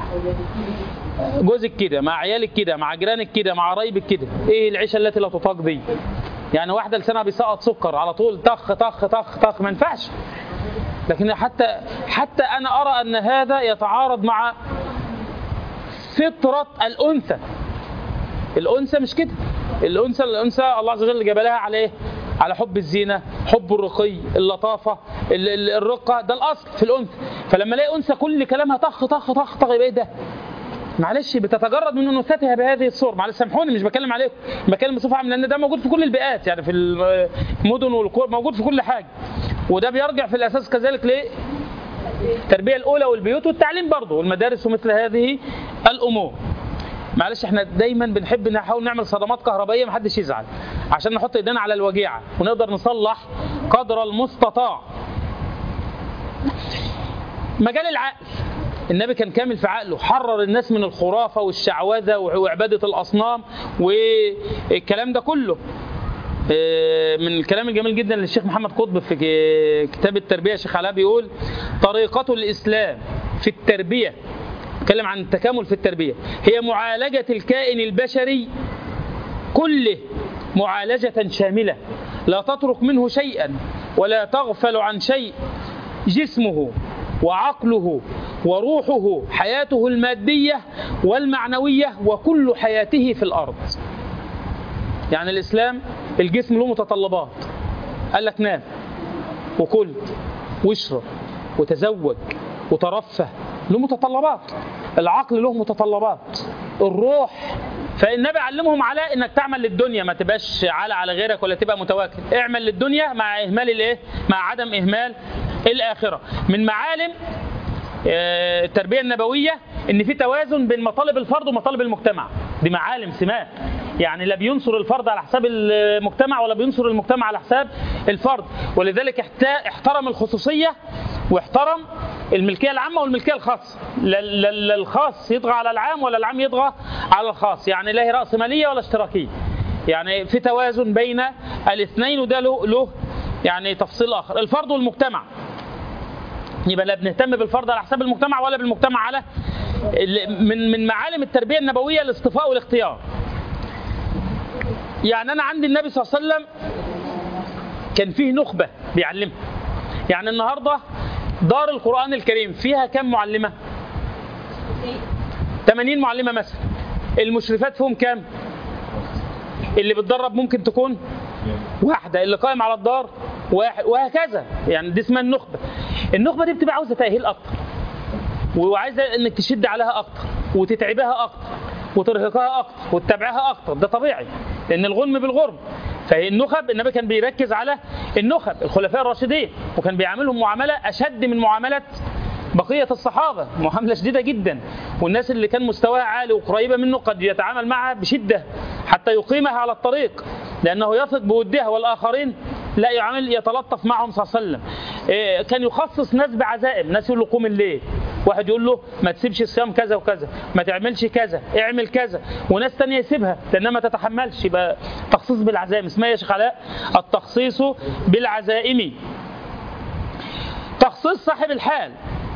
جوزك كده مع عيالك كده مع جيرانك كده مع قرايبك كده ايه العيشه التي لا تطاق دي يعني واحده لسانها بيسقط سكر على طول طخ طخ طخ طخ ما ينفعش لكن حتى حتى انا ارى ان هذا يتعارض مع فطره الانثى الانثى مش كده الانثى الانثى الله عز وجل جبلها على ايه على حب الزينه حب الرقي اللطافه ال- ال- الرقه ده الاصل في الانثى فلما الاقي انثى كل كلامها طخ طخ طخ طخ يبقى ايه ده معلش بتتجرد من انوثتها بهذه الصور معلش سامحوني مش بكلم عليكم بكلم بصفه عامه لان ده موجود في كل البيئات يعني في المدن والقرى موجود في كل حاجه وده بيرجع في الاساس كذلك ليه التربيه الاولى والبيوت والتعليم برضه والمدارس ومثل هذه الامور معلش احنا دايما بنحب نحاول نعمل صدمات كهربائيه محدش يزعل عشان نحط ايدينا على الوجيعه ونقدر نصلح قدر المستطاع مجال العقل النبي كان كامل في عقله حرر الناس من الخرافه والشعوذه وعباده الاصنام والكلام ده كله آه، من الكلام الجميل جدا للشيخ محمد قطب في ك- كتاب التربيه الشيخ علاء بيقول طريقه الاسلام في التربيه اتكلم عن التكامل في التربيه هي معالجه الكائن البشري كله معالجه شامله لا تترك منه شيئا ولا تغفل عن شيء جسمه وعقله وروحه حياته الماديه والمعنويه وكل حياته في الارض يعني الاسلام الجسم له متطلبات قال لك نام وكل واشرب وتزوج وترفه له متطلبات العقل له متطلبات الروح فالنبي علمهم على انك تعمل للدنيا ما تبقاش على على غيرك ولا تبقى متواكل اعمل للدنيا مع اهمال الايه مع عدم اهمال الاخره من معالم آه، التربيه النبويه ان في توازن بين مطالب الفرد ومطالب المجتمع دي معالم سمات يعني لا بينصر الفرد على حساب المجتمع ولا بينصر المجتمع على حساب الفرد ولذلك احت- احترم الخصوصيه واحترم الملكيه العامه والملكيه الخاصه لا لا- لا الخاص يطغى على العام ولا العام يطغى على الخاص يعني لا هي راسماليه ولا اشتراكيه يعني في توازن بين الاثنين وده له له يعني تفصيل اخر الفرد والمجتمع يبقى لا بنهتم بالفرد على حساب المجتمع ولا بالمجتمع على ال- من من معالم التربيه النبويه الاصطفاء والاختيار. يعني انا عندي النبي صلى الله عليه وسلم كان فيه نخبه بيعلمها. يعني النهارده دار القران الكريم فيها كم معلمه؟ 80 معلمه مثلا. المشرفات فيهم كام؟ اللي بتدرب ممكن تكون واحده اللي قائم على الدار واحد وهكذا يعني دي اسمها النخبه النخبه دي بتبقى عاوزه تاهيل اكتر وعايزه انك تشد عليها اكتر وتتعبها اكتر وترهقها اكتر وتتابعها اكتر ده طبيعي لان الغنم بالغرم فهي النخب النبي كان بيركز على النخب الخلفاء الراشدين وكان بيعاملهم معامله اشد من معامله بقية الصحابة معاملة شديدة جدا والناس اللي كان مستواها عالي وقريبة منه قد يتعامل معها بشدة حتى يقيمها على الطريق لأنه يثق بودها والآخرين لا يعامل يتلطف معهم صلى الله عليه وسلم إيه، كان يخصص ناس بعزائم ناس يقول له قوم الليل واحد يقول له ما تسيبش الصيام كذا وكذا ما تعملش كذا اعمل كذا وناس تانية يسيبها لأنها ما تتحملش يبقى تخصيص بالعزائم اسمها يا شيخ علاء التخصيص بالعزائم تخصيص صاحب الحال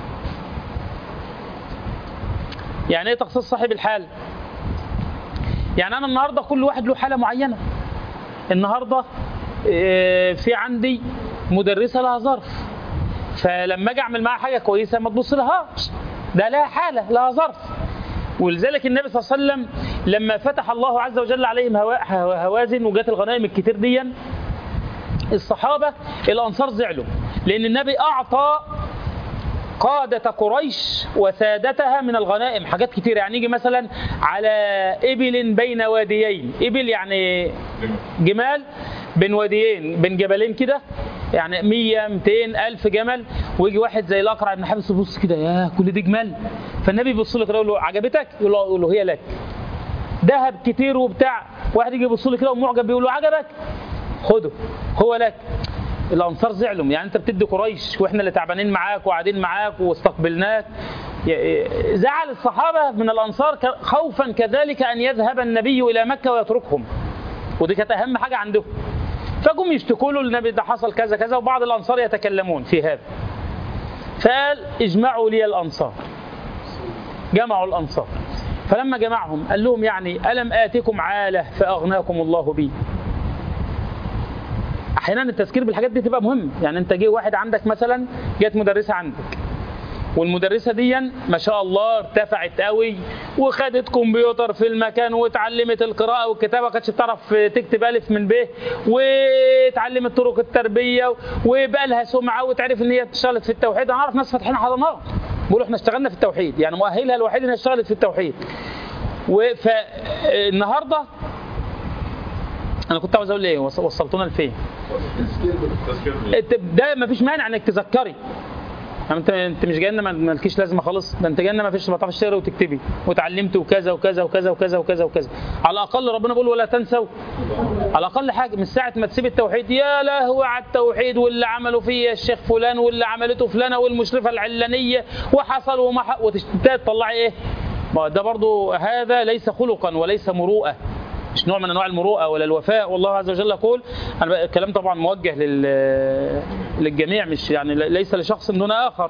يعني ايه تخصيص صاحب الحال يعني انا النهارده كل واحد له حاله معينه النهارده آه، في عندي مدرسه لها ظرف فلما اجي اعمل معاها حاجه كويسه ما تبص لهاش ده لها حاله لها ظرف ولذلك النبي صلى الله عليه وسلم لما فتح الله عز وجل عليهم هوا- هوازن وجات الغنائم الكتير دي الصحابة الأنصار زعلوا لأن النبي أعطى قادة قريش وسادتها من الغنائم حاجات كتير يعني يجي مثلا على إبل بين واديين إبل يعني جمال بين واديين بين جبلين كده يعني 100 200 ألف جمل ويجي واحد زي الأقرع بن حابس يبص كده يا كل دي جمال فالنبي يبص له كده يقول له عجبتك؟ يقول له, يقول له هي لك ذهب كتير وبتاع واحد يجي يبص له كده ومعجب بيقول له عجبك؟ خده هو لك الانصار زعلوا يعني انت بتدي قريش واحنا اللي تعبانين معاك وقاعدين معاك واستقبلناك ي- زعل الصحابه من الانصار ك- خوفا كذلك ان يذهب النبي الى مكه ويتركهم ودي كانت اهم حاجه عندهم فجم يشتكوا له النبي ده حصل كذا كذا وبعض الانصار يتكلمون في هذا فقال اجمعوا لي الانصار جمعوا الانصار فلما جمعهم قال لهم يعني الم اتكم عاله فاغناكم الله بي احيانا التذكير بالحاجات دي تبقى مهم يعني انت جه واحد عندك مثلا جت مدرسه عندك والمدرسه دي ما شاء الله ارتفعت قوي وخدت كمبيوتر في المكان واتعلمت القراءه والكتابه كانتش بتعرف تكتب الف من ب واتعلمت طرق التربيه وبقى لها سمعه وتعرف ان هي اشتغلت في التوحيد انا اعرف ناس فاتحين حضانات بيقولوا احنا اشتغلنا في التوحيد يعني مؤهلها الوحيد انها اشتغلت في التوحيد فالنهارده انا كنت عاوز اقول ايه وص- وصلتونا لفين تذكير انت- ده ما فيش مانع انك تذكري يعني انت انت مش جاي لنا ما- مالكيش لازمه خالص ده انت جاي لنا ما فيش ما تعرفش تقرا وتكتبي وتعلمت وكذا وكذا وكذا وكذا وكذا وكذا على الاقل ربنا بيقول ولا تنسوا على الاقل حاجه من ساعه ما تسيب التوحيد يا لهوي على التوحيد واللي عملوا فيه الشيخ فلان واللي عملته فلانه والمشرفه العلانيه وحصل وما ح- وتشتغل تطلعي ايه ما ده برضو هذا ليس خلقا وليس مروءه مش نوع من انواع المروءه ولا الوفاء والله عز وجل يقول انا بقى الكلام طبعا موجه لل للجميع مش يعني ليس لشخص دون اخر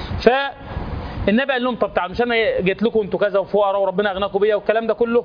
فالنبي قال لهم طب تعالوا مش انا جيت لكم انتوا كذا وفقراء وربنا اغناكم بيا والكلام ده كله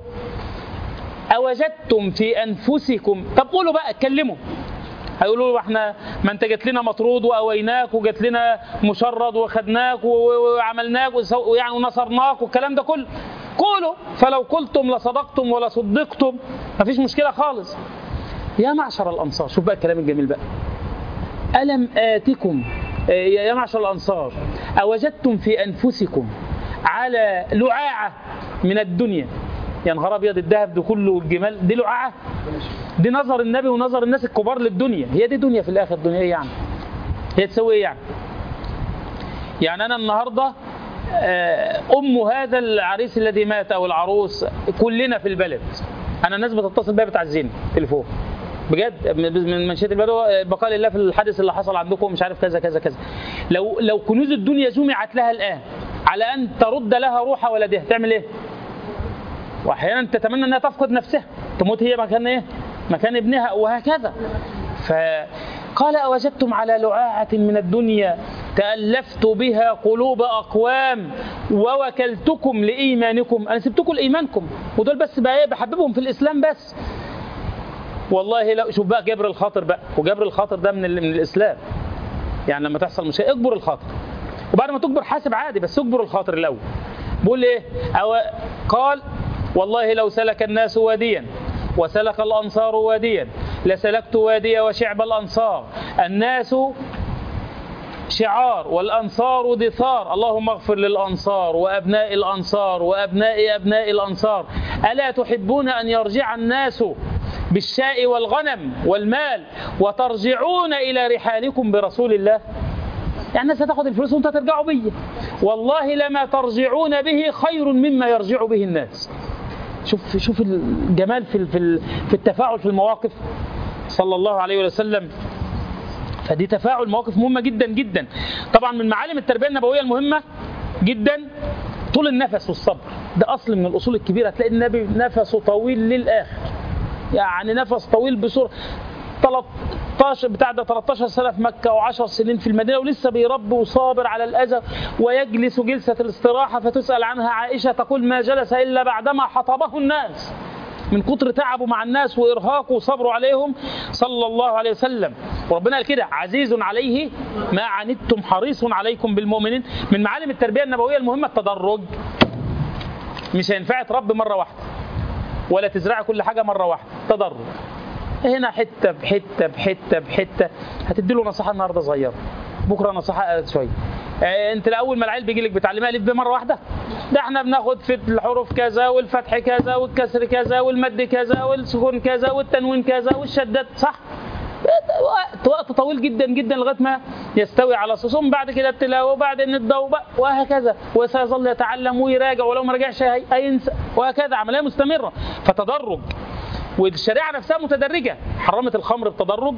اوجدتم في انفسكم طب قولوا بقى اتكلموا هيقولوا له احنا ما انت جت لنا مطرود واويناك وجت لنا مشرد وخدناك و- و- وعملناك وسو- ويعني ونصرناك والكلام ده كله قولوا فلو قلتم لصدقتم ولصدقتم ما فيش مشكله خالص يا معشر الانصار شوف بقى الكلام الجميل بقى الم اتكم آه، يا معشر الانصار اوجدتم في انفسكم على لعاعه من الدنيا يا نهار ابيض الذهب ده كله والجمال دي لعاعه دي نظر النبي ونظر الناس الكبار للدنيا هي دي دنيا في الاخر دنيا ايه يعني هي تسوي ايه يعني يعني انا النهارده آه، ام هذا العريس الذي مات او العروس كلنا في البلد انا الناس بتتصل بيا بتعزيني تليفون بجد من من منشيه البلد آه، بقال الله في الحادث اللي حصل عندكم مش عارف كذا كذا كذا لو لو كنوز الدنيا جمعت لها الان على ان ترد لها روح ولدها تعمل ايه؟ واحيانا تتمنى انها تفقد نفسها تموت هي مكان ايه مكان ابنها وهكذا فقال اوجدتم على لعاعه من الدنيا تالفت بها قلوب اقوام ووكلتكم لايمانكم انا سبتكم لايمانكم ودول بس بقى ايه بحببهم في الاسلام بس والله لو شوف بقى جبر الخاطر بقى وجبر الخاطر ده من, ال- من الاسلام يعني لما تحصل مشكله اجبر الخاطر وبعد ما تجبر حاسب عادي بس اجبر الخاطر الاول بيقول ايه أو قال والله لو سلك الناس واديا وسلك الانصار واديا لسلكت وادي وشعب الانصار الناس شعار والأنصار دثار اللهم اغفر للأنصار وأبناء الأنصار وأبناء أبناء الأنصار ألا تحبون أن يرجع الناس بالشاء والغنم والمال وترجعون إلى رحالكم برسول الله يعني الناس هتاخد الفلوس وانت ترجعوا بيه والله لما ترجعون به خير مما يرجع به الناس شوف شوف الجمال في في في التفاعل في المواقف صلى الله عليه وسلم فدي تفاعل مواقف مهمه جدا جدا طبعا من معالم التربيه النبويه المهمه جدا طول النفس والصبر ده اصل من الاصول الكبيره هتلاقي النبي نفسه طويل للاخر يعني نفس طويل بصوره 13 بتاع ده 13 سنه في مكه و10 سنين في المدينه ولسه بيربي وصابر على الاذى ويجلس جلسه الاستراحه فتسال عنها عائشه تقول ما جلس الا بعدما حطبه الناس من كتر تعبه مع الناس وارهاقه وصبره عليهم صلى الله عليه وسلم وربنا قال كده عزيز عليه ما عنتم حريص عليكم بالمؤمنين من معالم التربيه النبويه المهمه التدرج مش هينفع تربي مره واحده ولا تزرعي كل حاجه مره واحده تدرج هنا حته بحته بحته بحته هتدي له نصيحه النهارده صغيره بكره نصيحه أقل شويه آه، انت الاول ما العيل بيجي لك بتعلمها الف ب مره واحده ده احنا بناخد في الحروف كذا والفتح كذا والكسر كذا والمد كذا والسكون كذا والتنوين كذا والشدات صح وقت وقت طويل جدا جدا لغايه ما يستوي على صوصهم بعد كده التلاوه وبعدين الضوء وهكذا وسيظل يتعلم ويراجع ولو ما رجعش هي- هينسى وهكذا عمليه مستمره فتدرج والشريعه نفسها متدرجه حرمت الخمر بتدرج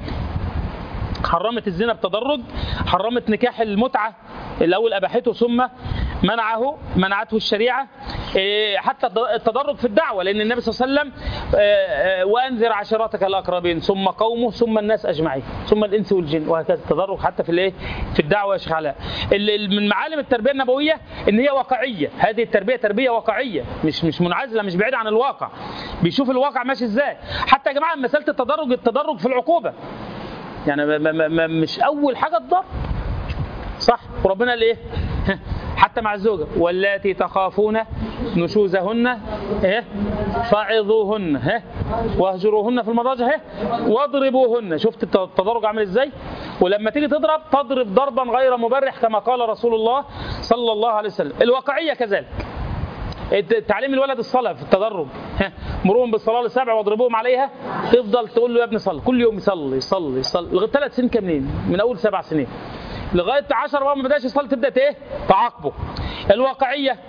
حرمت الزنا بتدرج حرمت نكاح المتعة الأول أباحته ثم منعه منعته الشريعة إيه، حتى التدرج في الدعوة لأن النبي صلى الله عليه وسلم آه، آه، وأنذر عشيرتك الأقربين ثم قومه ثم الناس أجمعين ثم الإنس والجن وهكذا التدرج حتى في الإيه في الدعوة يا شيخ علاء ال- ال- من معالم التربية النبوية إن هي واقعية هذه التربية تربية واقعية مش مش منعزلة مش بعيدة عن الواقع بيشوف الواقع ماشي إزاي حتى يا جماعة مسألة التدرج التدرج في العقوبة يعني ما ما ما مش اول حاجه الضرب صح وربنا قال ايه حتى مع الزوجه واللاتي تخافون نشوزهن ايه فعظوهن ها واهجروهن في المضاجع ها واضربوهن شفت الت- التدرج عامل ازاي ولما تيجي تضرب تضرب ضربا غير مبرح كما قال رسول الله صلى الله عليه وسلم الواقعيه كذلك الت- تعليم الولد الصلاه في التدرج ها مروهم بالصلاه لسبع واضربوهم عليها تفضل تقول له يا ابني صلي كل يوم يصلي يصلي يصلي لغايه ثلاث سنين كاملين من اول سبع سنين لغايه 10 بقى ما بداش يصلي تبدا ايه تعاقبه الواقعيه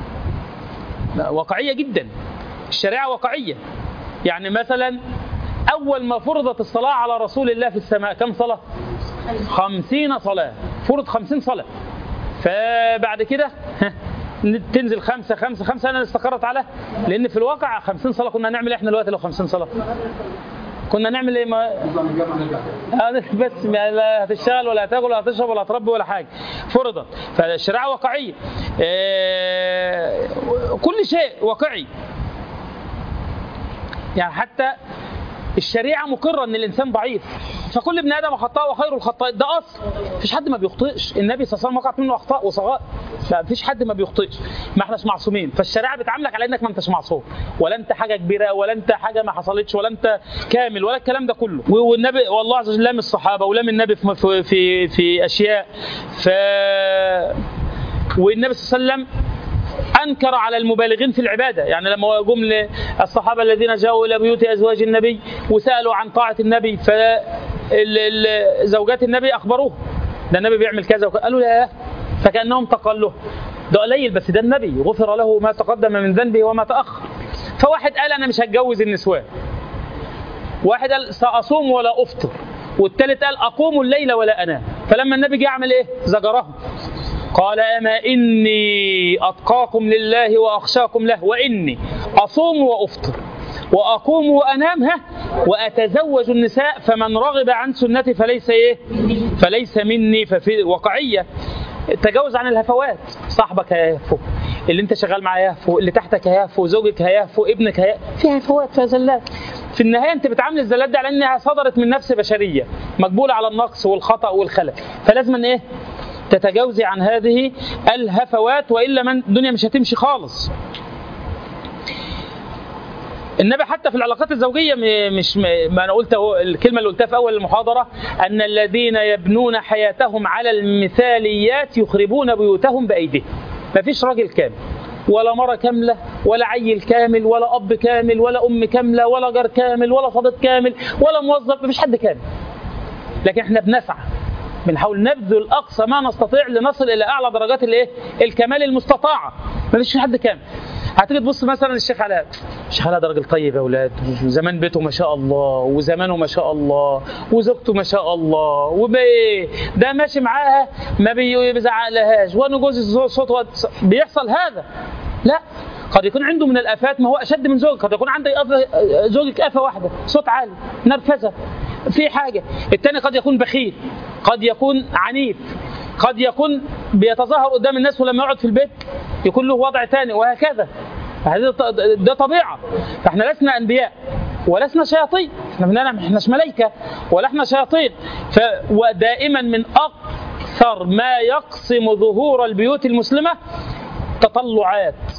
لا، واقعيه جدا الشريعه واقعيه يعني مثلا اول ما فرضت الصلاه على رسول الله في السماء كم صلاه خمسين صلاه فرض خمسين صلاه فبعد كده ها، تنزل خمسة خمسة خمسة أنا استقرت على لأن في الواقع 50 صلاة كنا هنعمل إيه إحنا دلوقتي لو 50 صلاة كنا نعمل إيه ما هذا بس ما لا هتشتغل ولا هتاكل ولا هتشرب ولا هتربي ولا حاجة فرضت فالشريعة واقعية إيه، كل شيء واقعي يعني حتى الشريعة مقرة ان الانسان ضعيف فكل ابن ادم خطاء وخير الخطاء ده اصل مفيش حد ما بيخطئش النبي صلى الله عليه وسلم وقعت منه اخطاء وصغائر ما فيش حد ما بيخطئش ما احناش معصومين فالشريعة بتعاملك على انك ما انتش معصوم ولا انت حاجة كبيرة ولا انت حاجة ما حصلتش ولا انت كامل ولا الكلام ده كله و- والنبي والله عز وجل لام الصحابة ولام النبي في في في, في اشياء ف والنبي صلى الله عليه وسلم انكر على المبالغين في العباده يعني لما جم الصحابه الذين جاءوا الى بيوت ازواج النبي وسالوا عن طاعه النبي فزوجات النبي اخبروه ده النبي بيعمل كذا وكذا قالوا لا فكانهم تقلوا ده قليل بس ده النبي غفر له ما تقدم من ذنبه وما تاخر فواحد قال انا مش هتجوز النسوان واحد قال ساصوم ولا افطر والثالث قال اقوم الليل ولا انام فلما النبي جه يعمل ايه زجرهم قال أما إني أتقاكم لله وأخشاكم له وإني أصوم وأفطر وأقوم وأنام ها وأتزوج النساء فمن رغب عن سنتي فليس إيه فليس مني ففي واقعية تجاوز عن الهفوات صاحبك هيهفو اللي انت شغال معاه يهفو اللي تحتك هيهفو زوجك هيهفو ابنك هيهفو في هفوات فيها زلات في النهايه انت بتعامل الزلات دي على انها صدرت من نفس بشريه مقبوله على النقص والخطا والخلل فلازم ان ايه تتجاوزي عن هذه الهفوات والا من الدنيا مش هتمشي خالص النبي حتى في العلاقات الزوجية م- مش م- ما أنا قلت أهو الكلمة اللي قلتها في أول المحاضرة أن الذين يبنون حياتهم على المثاليات يخربون بيوتهم بأيديهم ما فيش راجل كامل ولا مرة كاملة ولا عيل كامل ولا أب كامل ولا أم كاملة ولا جار كامل ولا صديق كامل ولا موظف ما فيش حد كامل لكن احنا بنسعى بنحاول نبذل اقصى ما نستطيع لنصل الى اعلى درجات الايه الكمال المستطاعه ما فيش حد كامل هتيجي تبص مثلا الشيخ علاء الشيخ علاء ده راجل طيب يا اولاد وزمان بيته ما شاء الله وزمانه ما شاء الله وزوجته ما شاء الله وبايه ده ماشي معاها ما بي- بيزعق لهاش وانا جوزي صوته بيحصل هذا لا قد يكون عنده من الافات ما هو اشد من زوجك قد يكون عندك أف- زوجك افه واحده صوت عالي نرفزه في حاجه الثاني قد يكون بخيل قد يكون عنيف قد يكون بيتظاهر قدام الناس ولما يقعد في البيت يكون له وضع ثاني وهكذا هذه ط- ده طبيعه فاحنا لسنا انبياء ولسنا شياطين احنا بنعلم احنا مش ملائكه ولا احنا شياطين ف ودائما من اكثر ما يقسم ظهور البيوت المسلمه تطلعات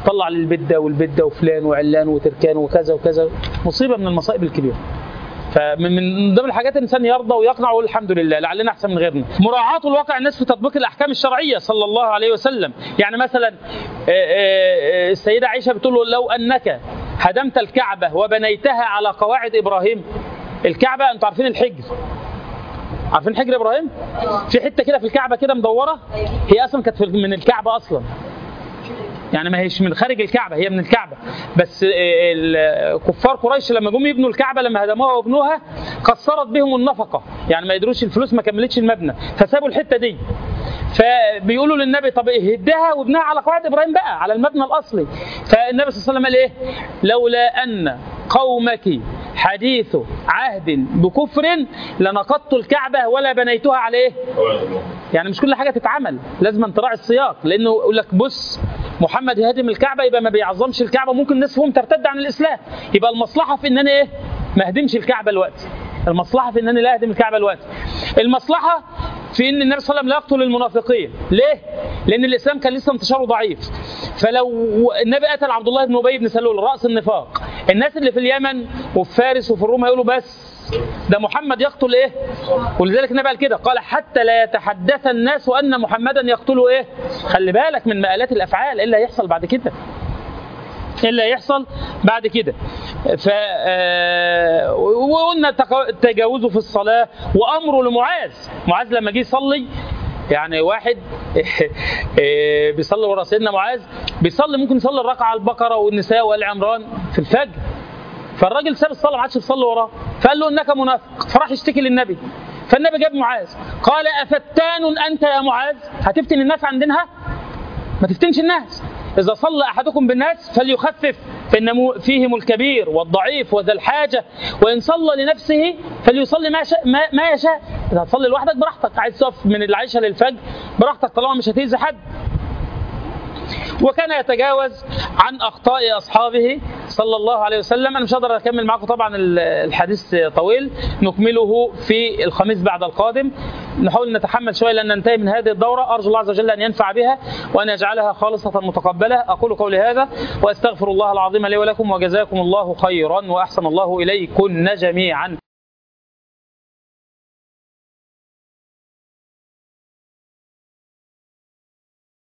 طلع للبده والبده وفلان وعلان وتركان وكذا وكذا مصيبه من المصائب الكبيره فمن من ضمن الحاجات الانسان يرضى ويقنع ويقول الحمد لله لعلنا احسن من غيرنا. مراعاة الواقع الناس في تطبيق الاحكام الشرعيه صلى الله عليه وسلم، يعني مثلا آه، آه، آه، السيده عائشه بتقول له لو انك هدمت الكعبه وبنيتها على قواعد ابراهيم الكعبه انتوا عارفين الحجر عارفين حجر ابراهيم؟ في حته كده في الكعبه كده مدوره هي اصلا كانت في- من الكعبه اصلا يعني ما هيش من خارج الكعبه هي من الكعبه بس آه، ال- كفار قريش لما جم يبنوا الكعبه لما هدموها وابنوها قصرت بهم النفقه يعني ما يدروش الفلوس ما كملتش المبنى فسابوا الحته دي فبيقولوا للنبي طب إيه، هدها وابنها على قواعد ابراهيم بقى على المبنى الاصلي فالنبي صلى الله عليه وسلم قال ايه لولا ان قومك حديث عهد بكفر لنقضت الكعبه ولا بنيتها على ايه يعني مش كل حاجه تتعمل لازم أن تراعي السياق لانه يقول لك بص محمد يهدم الكعبه يبقى ما بيعظمش الكعبه ممكن الناس فيهم ترتد عن الاسلام يبقى المصلحه في ان انا ايه ما اهدمش الكعبه الوقت المصلحه في ان انا لا اهدم الكعبه الوقت المصلحه في ان النبي صلى الله عليه وسلم لا يقتل المنافقين ليه لان الاسلام كان لسه انتشاره ضعيف فلو النبي قتل عبد الله بن ابي بن سلول راس النفاق الناس اللي في اليمن وفي فارس وفي الروم هيقولوا بس ده محمد يقتل ايه ولذلك النبي قال كده قال حتى لا يتحدث الناس ان محمدا يقتل ايه خلي بالك من مآلات الافعال ايه اللي هيحصل بعد كده ايه اللي هيحصل بعد كده ف آه، وقلنا تق- تجاوزه في الصلاه وامره لمعاذ معاذ لما جه يصلي يعني واحد آه، بيصلي ورا سيدنا معاذ بيصلي ممكن يصلي الركعه البقره والنساء وال عمران في الفجر فالراجل ساب الصلاه ما عادش يصلي وراه فقال له انك منافق فراح يشتكي للنبي فالنبي جاب معاذ قال افتان انت يا معاذ هتفتن الناس عن دينها ما تفتنش الناس إذا صلى أحدكم بالناس فليخفف فإن مو- فيهم الكبير والضعيف وذا الحاجة وإن صلى لنفسه فليصلي ما, شاء ما, ما يشاء إذا هتصلي لوحدك براحتك عايز تقف من العشاء للفجر براحتك طالما مش هتأذي حد وكان يتجاوز عن اخطاء اصحابه صلى الله عليه وسلم انا مش هقدر اكمل معاكم طبعا ال- الحديث طويل نكمله في الخميس بعد القادم نحاول نتحمل شويه لان ننتهي من هذه الدوره ارجو الله عز وجل ان ينفع بها وان يجعلها خالصه متقبله اقول قولي هذا واستغفر الله العظيم لي ولكم وجزاكم الله خيرا واحسن الله اليكم جميعا